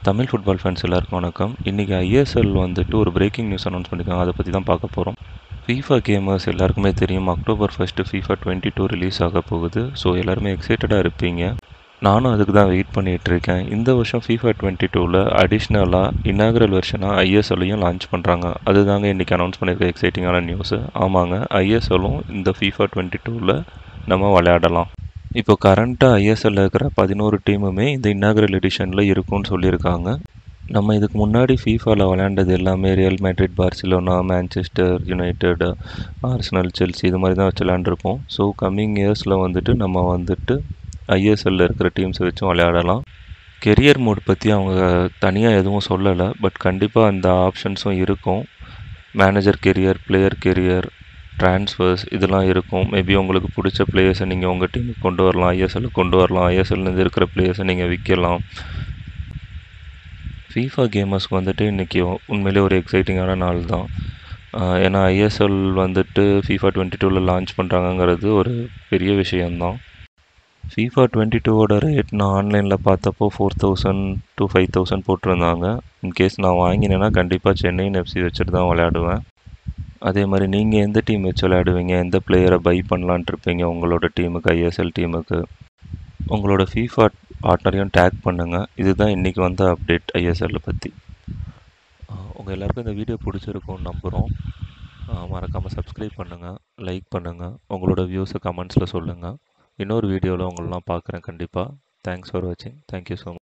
Tamil football fans எல்லாருக்கும் வணக்கம் இன்றைக்கி ஐஎஸ்எல் வந்துட்டு ஒரு பிரேக்கிங் நியூஸ் அனௌன்ஸ் பண்ணியிருக்காங்க அதை பற்றி தான் பார்க்க போகிறோம் ஃபீஃபா கேமர்ஸ் எல்லாருக்குமே தெரியும் October first FIFA twenty two release ஆக போகுது ஸோ எல்லாருமே எக்ஸைட்டடாக இருப்பீங்க நானும் அதுக்கு தான் வெயிட் பண்ணிகிட்டு இருக்கேன் இந்த வருஷம் ஃபீஃபா டுவெண்ட்டி டூவில் அடிஷ்னலாக இனாகரல் வெர்ஷனாக ஐஎஸ்எல்லையும் லான்ச் பண்ணுறாங்க அதுதாங்க இன்றைக்கி அனௌன்ஸ் பண்ணியிருக்க எக்ஸைட்டிங்கான நியூஸு ஆமாங்க ஐஎஸ்எல்லும் இந்த ஃபீஃபா டுவெண்ட்டி டூவில் நம்ம விளையாடலாம் இப்போ கரண்ட்டாக ஐஎஸ்எல்ல இருக்கிற பதினோரு டீமுமே இந்த இன்னாகரல் எடிஷனில் இருக்கும்னு சொல்லியிருக்காங்க நம்ம இதுக்கு முன்னாடி ஃபீஃபாவில் விளையாண்டது எல்லாமே real Madrid Barcelona Manchester United Arsenal Chelsea இது மாதிரி தான் வச்சு விளையாண்டுருப்போம் ஸோ கம்மிங் இயர்ஸில் வந்துட்டு நம்ம வந்துட்டு ஐஎஸ்எல்ல இருக்கிற டீம்ஸை வச்சும் விளையாடலாம் கெரியர் மோட் பற்றி அவங்க தனியாக எதுவும் சொல்லலை பட் கண்டிப்பாக அந்த ஆப்ஷன்ஸும் இருக்கும் manager career player career transfers இதெல்லாம் இருக்கும் மேபி உங்களுக்கு பிடிச்ச பிளேயர்ஸை நீங்கள் உங்கள் டீமுக்கு கொண்டு வரலாம் ஐஎஸ்எல் கொண்டு வரலாம் ஐஎஸ்எல்லேருந்து இருக்கிற பிளேயர்ஸை நீங்கள் விற்கலாம் ஃபீஃபா கேமர்ஸ்க்கு வந்துட்டு இன்றைக்கி உண்மையிலே ஒரு எக்ஸைட்டிங்கான நாள் தான் ஏன்னா ஐஎஸ்எல் வந்துட்டு ஃபீஃபா டுவெண்ட்டி டூவில் லான்ச் பண்ணுறாங்கங்கிறது ஒரு பெரிய விஷயந்தான் ஃபீஃபா டுவெண்ட்டி டூவோட ரேட் நான் ஆன்லைனில் பார்த்தப்போ four thousand to five thousand போட்டிருந்தாங்க இன்கேஸ் நான் வாங்கினேன்னா கண்டிப்பாக சென்னையின் எஃப்சி வச்சுட்டு தான் விளையாடுவேன் அதே மாதிரி நீங்கள் எந்த டீம் வச்சு விளையாடுவீங்க எந்த பிளேயரை பை பண்ணலான்ட்டு இருப்பீங்க உங்களோட டீமுக்கு ஐஎஸ்எல் டீமுக்கு உங்களோட ஃபீஃபா பார்ட்னரையும் டேக் பண்ணுங்கள் இதுதான் இன்றைக்கி வந்த அப்டேட் ஐஎஸ்எல்லை பற்றி உங்கள் எல்லாருக்கும் இந்த வீடியோ பிடிச்சிருக்கும்னு நம்புகிறோம் மறக்காமல் சப்ஸ்கிரைப் பண்ணுங்கள் லைக் பண்ணுங்கள் உங்களோட வியூஸை கமெண்ட்ஸில் சொல்லுங்கள் இன்னொரு வீடியோவில் உங்களெலாம் பார்க்குறேன் கண்டிப்பாக தேங்க்ஸ் ஃபார் வாட்சிங் தேங்க்யூ ஸோ மச்